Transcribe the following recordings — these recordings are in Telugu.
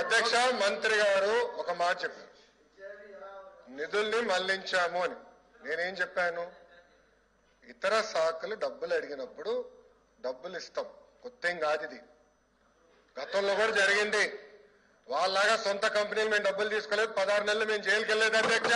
అధ్యక్ష మంత్రి గారు ఒక మాట చెప్పారు నిధుల్ని మళ్లించాము అని నేనేం చెప్పాను ఇతర శాఖలు డబ్బులు అడిగినప్పుడు డబ్బులు ఇస్తాం కొత్త ఏం కాదు ఇది గతంలో కూడా జరిగింది వాళ్ళలాగా సొంత కంపెనీలు మేము డబ్బులు తీసుకోలేదు పదహారు నెలలు మేము జైలుకి వెళ్ళలేదు అధ్యక్ష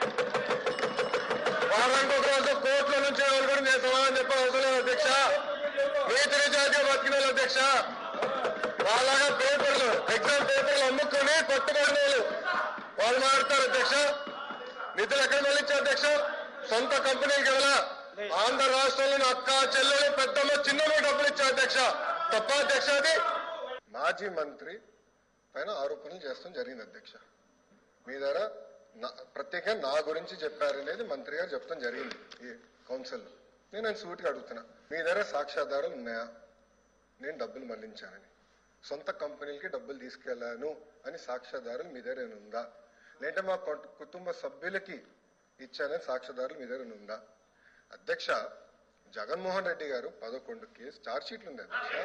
వారానికి ఒక రోజు కోర్టుల నుంచి వాళ్ళు కూడా నేను సమాధానం చెప్పే అవసరం లేదు అధ్యక్ష నీతి నిజాయితీ బతికిన వాళ్ళు అధ్యక్ష వాళ్ళగా పేపర్లు ఎగ్జామ్ పేపర్లు అమ్ముకొని కొట్టుబడిన వాళ్ళు వాళ్ళు మారుతారు అధ్యక్ష నిధులు ఎక్కడ మళ్ళించారు అధ్యక్ష సొంత కంపెనీకి వెళ్ళా ఆంధ్ర రాష్ట్రంలోని అక్క చెల్లెలు పెద్దమ్మ చిన్నమ్మ డబ్బులు ఇచ్చారు అధ్యక్ష తప్ప అధ్యక్ష అది మాజీ మంత్రి పైన ఆరోపణలు చేస్తాం జరిగింది అధ్యక్ష మీ ద్వారా నా- ప్రత్యేకంగా నా గురించి చెప్పారనేది మంత్రి గారు చెప్తాం జరిగింది ఈ కౌన్సిల్లో నేను ఆయన సూటిగా అడుగుతున్నా మీ దగ్గర సాక్ష్యాధారాలు ఉన్నాయా నేను డబ్బులు మళ్లించానని సొంత కంపెనీలకి డబ్బులు తీసుకెళ్లాను అని సాక్ష్యాధారాలు మీ దగ్గర ఏమైనా ఉందా లేదంటే మా కొ- కుటుంబ సభ్యులకి ఇచ్చానని సాక్ష్యాధారాలు మీ దగ్గర ఉందా అధ్యక్ష జగన్మోహన్ రెడ్డి గారు పదకొండు కేసు చార్జ్ షీట్లు ఉంది అధ్యక్ష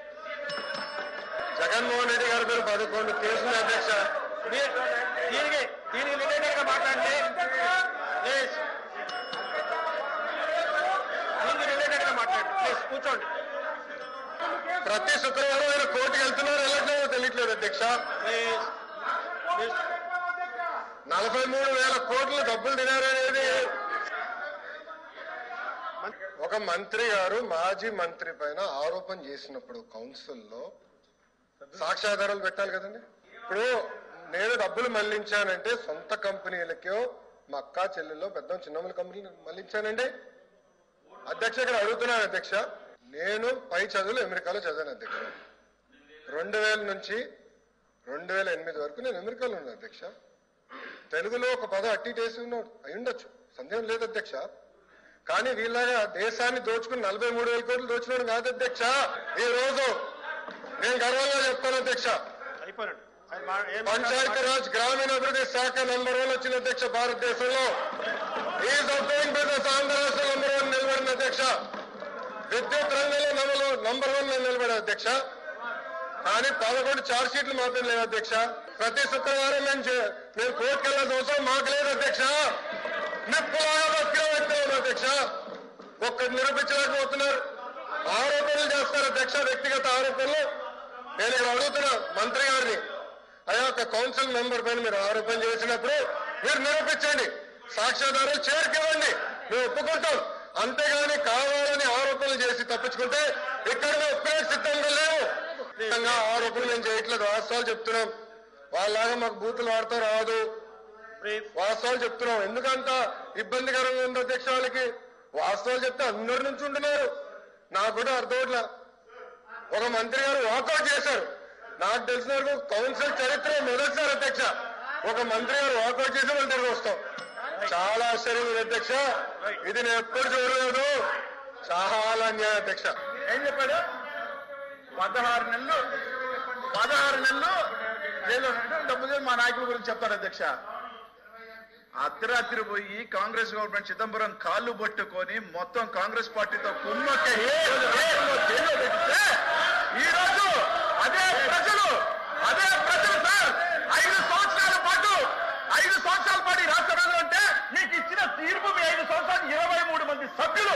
జగన్మోహన్ రెడ్డి గారి పేరు పదకొండు కేసులు ఉన్నాయి అధ్యక్ష మీరు దీనికి దీనికి రిలేటెడ్ గా మాట్లాడండి ప్లీజ్ దీనికి రిలేటెడ్ గా మాట్లాడండి ప్లీజ్ కూర్చోండి ప్రతి శుక్రవారం ఆయన కోర్టుకి వెళ్తున్నారు వెళ్ళట్లేదో తెలియట్లేదు అధ్యక్ష ప్లీజ్ ప్లీజ్ నలభై మూడు వేల కోట్లు డబ్బులు తినారనేది ఒక మంత్రి గారు మాజీ మంత్రి పైన ఆరోపణ చేసినప్పుడు కౌన్సిల్లో సాక్ష్యాధారాలు పెట్టాలి కదండి ఇప్పుడు నేను డబ్బులు మళ్లించానంటే సొంత కంపెనీలకో మా అక్క చెల్లెల్లో పెద్ద చిన్నమ్మల కంపెనీలు మళ్లించానండి అధ్యక్ష ఇక్కడ అడుగుతున్నాను అధ్యక్ష నేను పై చదువులు అమెరికాలో చదివాను అధ్యక్ష రెండు వేల నుంచి రెండు వేల ఎనిమిది వరకు నేను అమెరికాలో ఉన్నాను అధ్యక్ష తెలుగులో ఒక పదం అట్టి టేసి ఉన్నాడు అయి ఉండొచ్చు సందేహం లేదు అధ్యక్ష కానీ వీళ్ళగా దేశాన్ని దోచుకుని నలభై మూడు వేల కోట్లు దోచుకోవడం కాదు అధ్యక్ష ఈ రోజు నేను గర్వంగా చెప్తాను అధ్యక్ష అయిపోయాడు ఆయన మా- ఏం పంచాయతీ రాజ్ గ్రామీణ అభివృద్ధి శాఖ నంబర్ వన్ వచ్చిన అధ్యక్ష భారతదేశంలో ease of doing business Andhra రాష్ట్ర నంబర్ వన్ నిలబడిన అధ్యక్ష విద్యుత్ రంగంలో నంబర్ నంబర్ వన్ నిలబడే అధ్యక్ష కానీ పదకొండు చార్జ్ షీట్లు మాత్రం లేవు అధ్యక్ష ప్రతి శుక్రవారం మేము చే- మేము కోర్టుకు వెళ్ళాల్సిన అవసరం మాకు లేదు అధ్యక్ష నిప్పులాగా బతికిన వ్యక్తులు అధ్యక్ష ఒక్కటి నిరూపించలేకపోతున్నారు ఆరోపణలు చేస్తారు అధ్యక్ష వ్యక్తిగత ఆరోపణలు నేను ఇక్కడ అడుగుతున్నా మంత్రి గారిని అయ్యా ఒక కౌన్సిల్ మెంబర్ పైన మీరు ఆరోపణ చేసినప్పుడు మీరు నిరూపించండి సాక్ష్యాధారాలు చేరుకివ్వండి మేము ఒప్పుకుంటాం అంతేగాని కావాలని ఆరోపణలు చేసి తప్పించుకుంటే ఇక్కడ మేము ఒప్పుకునే సిద్ధంగా లేవు నిజంగా ఆరోపణలు మేము చేయట్లేదు వాస్తవాలు చెప్తున్నాం వాళ్ళలాగా మాకు బూతులు వాడతా రాదు బ్రీఫ్ వాస్తవాలు చెప్తున్నాం ఎందుకంత ఇబ్బందికరంగా ఉంది అధ్యక్ష వాళ్ళకి వాస్తవాలు చెప్తే అందరి నుంచి ఉంటున్నారు నాకు కూడా అర్థమవట్లా ఒక మంత్రి గారు వాకౌట్ చేశారు నాకు తెలిసిన వరకు కౌన్సిల్ చరిత్ర మొదటిసారి అధ్యక్ష ఒక మంత్రి గారు వాకౌట్ చేసి మన దగ్గర వస్తాం చాలా ఆశ్చర్యం ఉంది అధ్యక్ష ఇది నేను ఎప్పుడు చూడలేదు చాలా అన్యాయం అధ్యక్ష ఏం చెప్పాడు పదహారు నెలలు పదహారు నెలలు జైల్లో ఉన్నాడు. డబ్బు చేసి మా నాయకుల గురించి చెప్తారు అధ్యక్ష అర్ధరాత్రి పోయి కాంగ్రెస్ గవర్నమెంట్ చిదంబరం కాళ్ళు పట్టుకొని మొత్తం కాంగ్రెస్ పార్టీతో కుమ్మక్క జైల్లో పెట్టితే ఈ రోజు అదే ప్రజలు అదే ప్రజలు సార్ ఐదు సంవత్సరాల పాటు ఐదు సంవత్సరాల పాటు ఈ రాష్ట్ర ప్రజలు అంటే మీకు ఇచ్చిన తీర్పు మీ ఐదు సంవత్సరాలు ఇరవై మూడు మంది సభ్యులు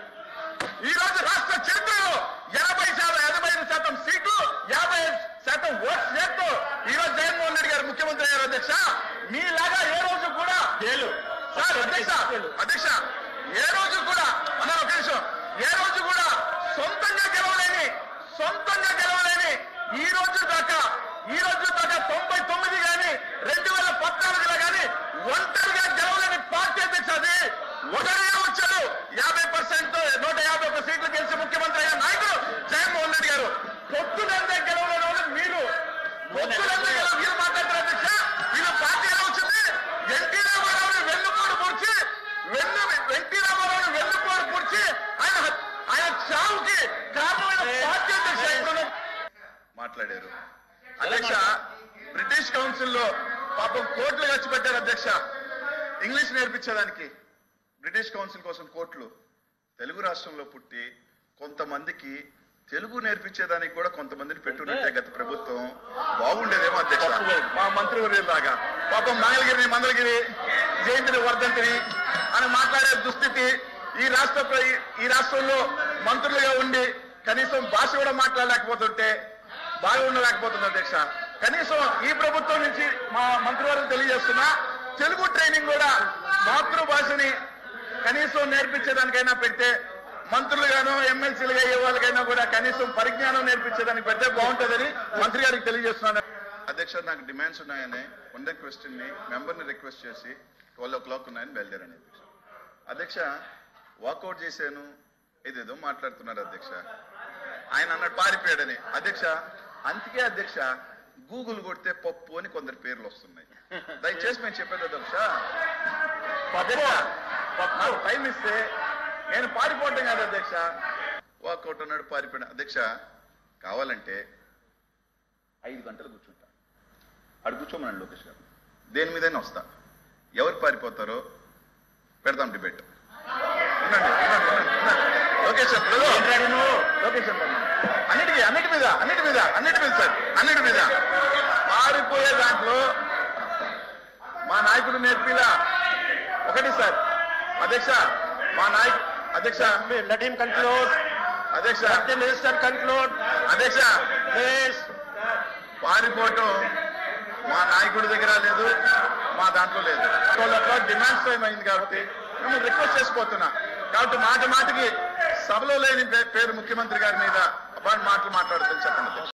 ఈ రోజు రాష్ట్ర చరిత్రలో ఎనభై శాతం ఎనభై ఐదు శాతం సీట్లు యాభై శాతం ఓట్స్ చేస్తూ ఈ రోజు జగన్మోహన్ రెడ్డి గారు ముఖ్యమంత్రి అయ్యారు అధ్యక్ష మీలాగా ఏ రోజు కూడా సార్ అధ్యక్ష అధ్యక్ష ఏ రోజు కూడా అన్న ఒక నిమిషం ఏ రోజు కూడా సొంతంగా గెలవలేని సొంతంగా గెలవలేని ఈ రోజు దాకా ఈ రోజు దాకా తొంభై తొమ్మిది గాని రెండు వేల పద్నాలుగులో గాని ఒంటరిగా గెలవలేని పార్టీ అధ్యక్ష అది ఒకరిగా వచ్చాడు యాభై పర్సెంట్ నూట యాభై ఒక్క సీట్లు గెలిచి ముఖ్యమంత్రి అయిన నాయకుడు జగన్మోహన్ రెడ్డి గారు పొత్తులందే గెలవలేని వాళ్ళు మీరు పొత్తులందే గెలవ మీరు మాట్లాడతారు అధ్యక్ష వీళ్ళు పార్టీ ఎలా వచ్చింది ఎన్టీ రామారావుని వెన్నుపోటు పొడిచి వెన్ను ఎన్టీ రామారావుని వెన్నుపోటు పొడిచి ఆయన ఆయన చావుకి కారణమైన పార్టీ అధ్యక్ష ఇప్పుడు మాట్లాడారు అధ్యక్ష బ్రిటిష్ కౌన్సిల్ లో పాపం కోట్లు ఖర్చు పెట్టారు అధ్యక్ష ఇంగ్లీష్ నేర్పించేదానికి బ్రిటిష్ కౌన్సిల్ కోసం కోట్లు తెలుగు రాష్ట్రంలో పుట్టి కొంతమందికి తెలుగు నేర్పించేదానికి కూడా కొంతమందిని పెట్టున్నట్టే గత ప్రభుత్వం బాగుండేదేమో అధ్యక్ష మా మంత్రివర్యులాగా పాపం మంగళగిరిని మంగళగిరి జయంతిని వర్ధంతిని అని మాట్లాడే దుస్థితి ఈ రాష్ట్ర ప్ర- ఈ రాష్ట్రంలో మంత్రులుగా ఉండి కనీసం భాష కూడా మాట్లాడలేకపోతుంటే బాగా ఉండలేకపోతుంది అధ్యక్ష కనీసం ఈ ప్రభుత్వం నుంచి మా మంత్రివర్గం తెలియజేస్తున్నా తెలుగు ట్రైనింగ్ కూడా మాతృభాషని కనీసం నేర్పించేదానికైనా పెడితే మంత్రులుగాను ఎమ్మెల్సీలుగా అయ్యే వాళ్ళకైనా కూడా కనీసం పరిజ్ఞానం నేర్పించేదానికి పెడితే బాగుంటుందని మంత్రి గారికి తెలియజేస్తున్నాను అధ్యక్ష నాకు డిమాండ్స్ ఉన్నాయని ఉన్న క్వశ్చన్ ని మెంబర్ ని రిక్వెస్ట్ చేసి ట్వెల్వ్ ఓ క్లాక్ ఉన్నాయని బయలుదేరాను అధ్యక్ష అధ్యక్ష వాకౌట్ చేశాను ఇదేదో మాట్లాడుతున్నారు అధ్యక్ష ఆయన అన్నాడు పారిపోయాడని అధ్యక్ష అందుకే అధ్యక్ష గూగుల్ కొడితే పప్పు అని కొందరు పేర్లు వస్తున్నాయి దయచేసి మేము చెప్పేది అధ్యక్ష అధ్యక్ష నాకు టైం ఇస్తే నేను పారిపోవటం కాదు అధ్యక్ష వాకౌట్ అన్నాడు పారిపోయాడు అధ్యక్ష కావాలంటే ఐదు గంటలు కూర్చుంటా అడు కూర్చోమన్నాడు లోకేష్ గారు దేని మీదైనా వస్తా ఎవరు పారిపోతారో పెడదాం డిబేట్ ఉండండి, ఉండండి, ఉండండి, ఉండండి. లోకేష్ గారు, బ్రదర్. లోకేష్ గారు, అన్నిటికీ అన్నిటి మీద అన్నిటి మీద అన్నిటి మీద సార్ అన్నిటి మీద పారిపోయే దాంట్లో మా నాయకుడు నేర్పిలా ఒకటి సార్ అధ్యక్ష మా నాయకు అధ్యక్ష లెట్ హిమ్ కన్క్లూడ్ అధ్యక్ష ది మినిస్టర్ కన్క్లూడ్ అధ్యక్ష ప్లీజ్ పారిపోవటం మా నాయకుడి దగ్గర లేదు మా దాంట్లో లేదు వాళ్ళ డిమాండ్స్ టైం అయింది కాబట్టి మేము రిక్వెస్ట్ చేసిపోతున్నా కాబట్టి మాట మాటకి సభలో లేని పే- పేరు ముఖ్యమంత్రి గారి మీద అపాయింట్ మాటలు మాట్లాడుతుంది చెప్పండి అధ్యక్ష